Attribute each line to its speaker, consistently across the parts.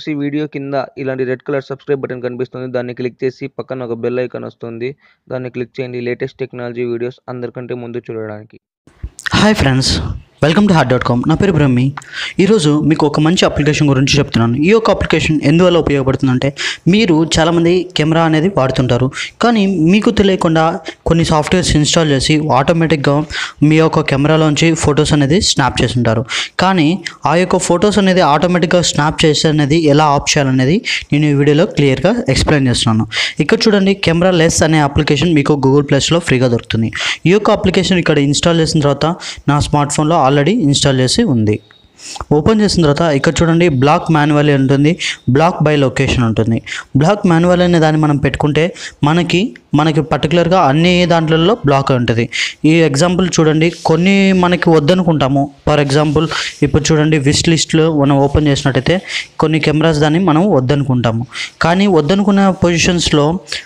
Speaker 1: వచ్చేసి వీడియో కింద ఇలాంటి రెడ్ కలర్ సబ్స్క్రైబ్ బటన్ కనిపిస్తుంది దాన్ని క్లిక్ చేసి పక్కన ఒక బెల్ ఐకాన్ వస్తుంది దాన్ని క్లిక్ చేయండి లేటెస్ట్ టెక్నాలజీ వీడియోస్ అందరికంటే ముందు చూడడానికి
Speaker 2: hi friends welcome to hard dot com నా పేరు బ్రహ్మి ఈరోజు మీకు ఒక మంచి అప్లికేషన్ గురించి చెప్తున్నాను ఈ యొక్క అప్లికేషన్ ఎందువల్ల ఉపయోగపడుతుందంటే మీరు చాలామంది కెమెరా అనేది వాడుతుంటారు కానీ మీకు తెలియకుండా కొన్ని సాఫ్ట్వేర్స్ ఇన్స్టాల్ చేసి ఆటోమేటిక్గా మీ యొక్క కెమెరాలోంచి ఫొటోస్ అనేది స్నాప్ చేస్తుంటారు కానీ ఆ యొక్క ఫొటోస్ అనేది ఆటోమేటిక్గా స్నాప్ చేసే అనేది ఎలా ఆఫ్ చేయాలనేది నేను ఈ వీడియోలో క్లియర్గా ఎక్స్ప్లెయిన్ చేస్తున్నాను ఇక్కడ చూడండి కెమెరా లెస్ అనే అప్లికేషన్ మీకు గూగుల్ ప్లేస్లో ఫ్రీగా దొరుకుతుంది ఈ యొక్క అప్లికేషన్ ఇక్కడ ఇన్స్టాల్ చేసిన తర్వాత నా స్మార్ట్ ఫోన్లో ఆల్రెడీ ఇన్స్టాల్ చేసి ఉంది ఓపెన్ చేసిన తర్వాత ఇక్కడ చూడండి బ్లాక్ మాన్యువల్ ఉంటుంది బ్లాక్ బై లొకేషన్ ఉంటుంది బ్లాక్ మాన్యువల్ అనే దాన్ని మనం పెట్టుకుంటే మనకి మనకి పర్టికులర్గా అన్ని దాంట్లలో బ్లాక్ ఉంటుంది ఈ ఎగ్జాంపుల్ చూడండి కొన్ని మనకి వద్దనుకుంటాము ఫర్ ఎగ్జాంపుల్ ఇప్పుడు చూడండి విష్ లిస్ట్లో మనం ఓపెన్ చేసినట్టయితే కొన్ని కెమెరాస్ దాన్ని మనం వద్దనుకుంటాము కానీ వద్దనుకున్న పొజిషన్స్లో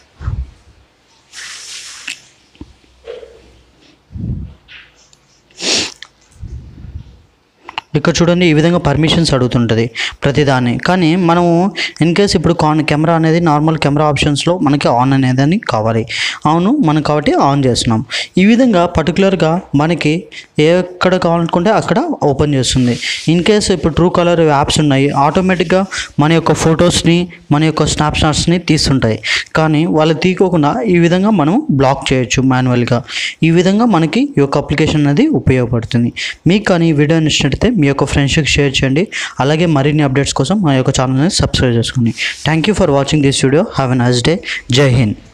Speaker 2: ఇక్కడ చూడండి ఈ విధంగా పర్మిషన్స్ అడుగుతుంటుంది ప్రతిదాన్ని కానీ మనము ఇన్ కేస్ ఇప్పుడు కాన్ కెమెరా అనేది నార్మల్ కెమెరా ఆప్షన్స్లో మనకి ఆన్ అనేదని కావాలి అవును మనం కాబట్టి ఆన్ చేస్తున్నాం ఈ విధంగా పర్టికులర్గా మనకి ఎక్కడ కావాలనుకుంటే అక్కడ ఓపెన్ చేస్తుంది ఇన్ కేస్ ఇప్పుడు ట్రూ కలర్ యాప్స్ ఉన్నాయి ఆటోమేటిక్గా మన యొక్క ఫొటోస్ని మన యొక్క స్నాప్షాట్స్ని తీస్తుంటాయి కానీ వాళ్ళు తీసుకోకుండా ఈ విధంగా మనం బ్లాక్ చేయొచ్చు మాన్యువల్గా ఈ విధంగా మనకి ఈ యొక్క అప్లికేషన్ అనేది ఉపయోగపడుతుంది మీకు కానీ ఈ వీడియో నచ్చినట్లయితే మీ యొక్క ఫ్రెండ్స్కి షేర్ చేయండి అలాగే మరిన్ని అప్డేట్స్ కోసం మా యొక్క ఛానల్ని సబ్స్క్రైబ్ చేసుకోండి thank you for watching this video have a nice day జై హింద్